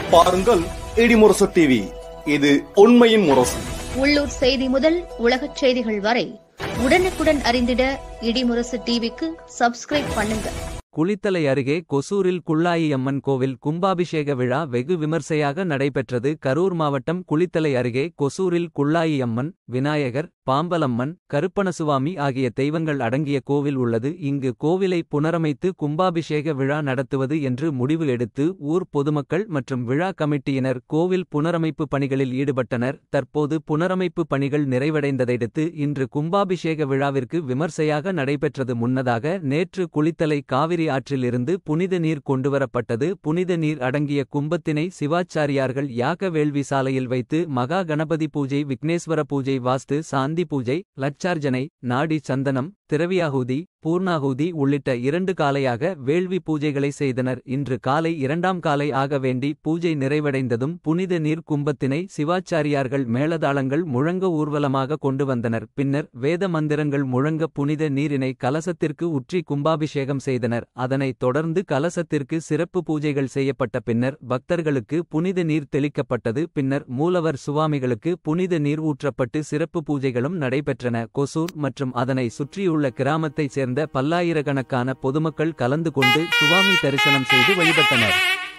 பாருங்கள் இடிமுரசு டிவி இது உண்மையின் முரசு உள்ளூர் செய்தி முதல் உலகச் செய்திகள் வரை உடனுக்குடன் அறிந்திட இடிமுரசு டிவிக்கு சப்ஸ்கிரைப் பண்ணுங்க குளித்தலை அருகே கொசூரில் குள்ளாயி அம்மன் கோவில் கும்பாபிஷேக விழா வெகு விமர்சையாக நடைபெற்றது கரூர் மாவட்டம் குளித்தலை அருகே கொசூரில் குள்ளாயி அம்மன் விநாயகர் பாம்பலம்மன் கருப்பணசுவாமி ஆகிய தெய்வங்கள் அடங்கிய கோவில் உள்ளது இங்கு கோவிலை புனரமைத்து கும்பாபிஷேக விழா நடத்துவது என்று முடிவு எடுத்து ஊர் பொதுமக்கள் மற்றும் விழா கமிட்டியினர் கோவில் புனரமைப்பு பணிகளில் ஈடுபட்டனர் தற்போது புனரமைப்பு பணிகள் நிறைவடைந்ததையடுத்து இன்று கும்பாபிஷேக விழாவிற்கு விமர்சையாக நடைபெற்றது முன்னதாக நேற்று குளித்தலை காவிரி ஆற்றிலிருந்து புனித நீர் கொண்டுவரப்பட்டது புனித நீர் அடங்கிய கும்பத்தினை சிவாச்சாரியார்கள் யாக வேள்வி சாலையில் வைத்து மகா கணபதி பூஜை விக்னேஸ்வர பூஜை வாஸ்து சாந்தி பூஜை லட்சார்ஜனை நாடி சந்தனம் திரவியாகுதி பூர்ணாகுதி உள்ளிட்ட இரண்டு காலையாக வேள்வி பூஜைகளை செய்தனர் இன்று காலை இரண்டாம் காலை ஆக வேண்டி பூஜை நிறைவடைந்ததும் புனித நீர் கும்பத்தினை சிவாச்சாரியார்கள் மேளதாளங்கள் முழங்க ஊர்வலமாக கொண்டு வந்தனர் பின்னர் வேத மந்திரங்கள் முழங்க புனித நீரினை கலசத்திற்கு உற்றி கும்பாபிஷேகம் செய்தனர் அதனைத் தொடர்ந்து கலசத்திற்கு சிறப்பு பூஜைகள் செய்யப்பட்ட பின்னர் பக்தர்களுக்கு புனித நீர் தெளிக்கப்பட்டது பின்னர் மூலவர் சுவாமிகளுக்கு புனித நீர் ஊற்றப்பட்டு சிறப்பு பூஜைகளும் நடைபெற்றன கொசூர் மற்றும் அதனை சுற்றியுள்ள கிராமத்தைச் சேர்ந்த பல்லாயிரக்கணக்கான பொதுமக்கள் கலந்து கொண்டு சுவாமி தரிசனம் செய்து வழிபட்டனர்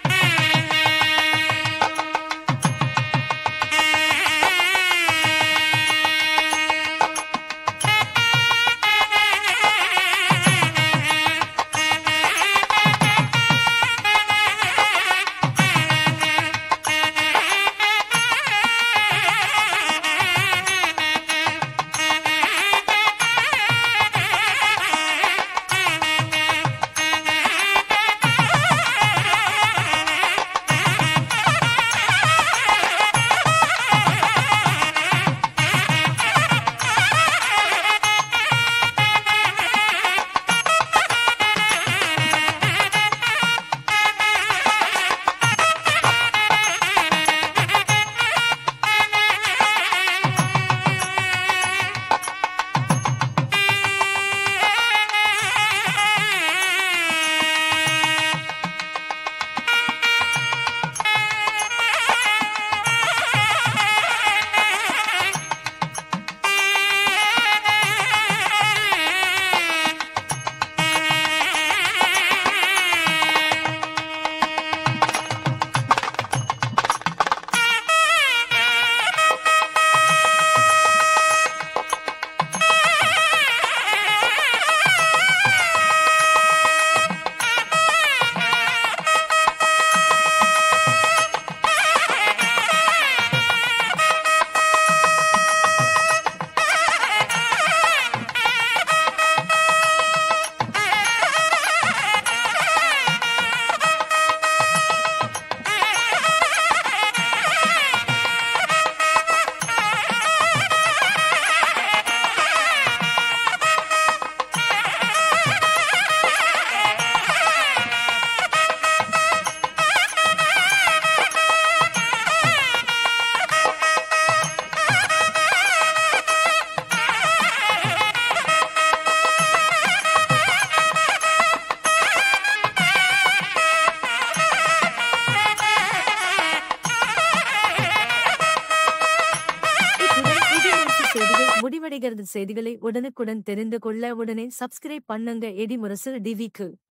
இத்துடன் இடிமுரசு செய்திகள் முடிவடைகிறது செய்திகளை உடனுக்குடன் தெரிந்து கொள்ள உடனே சப்ஸ்கிரைப் பண்ணுங்க இடிமுரசு டிவிக்கு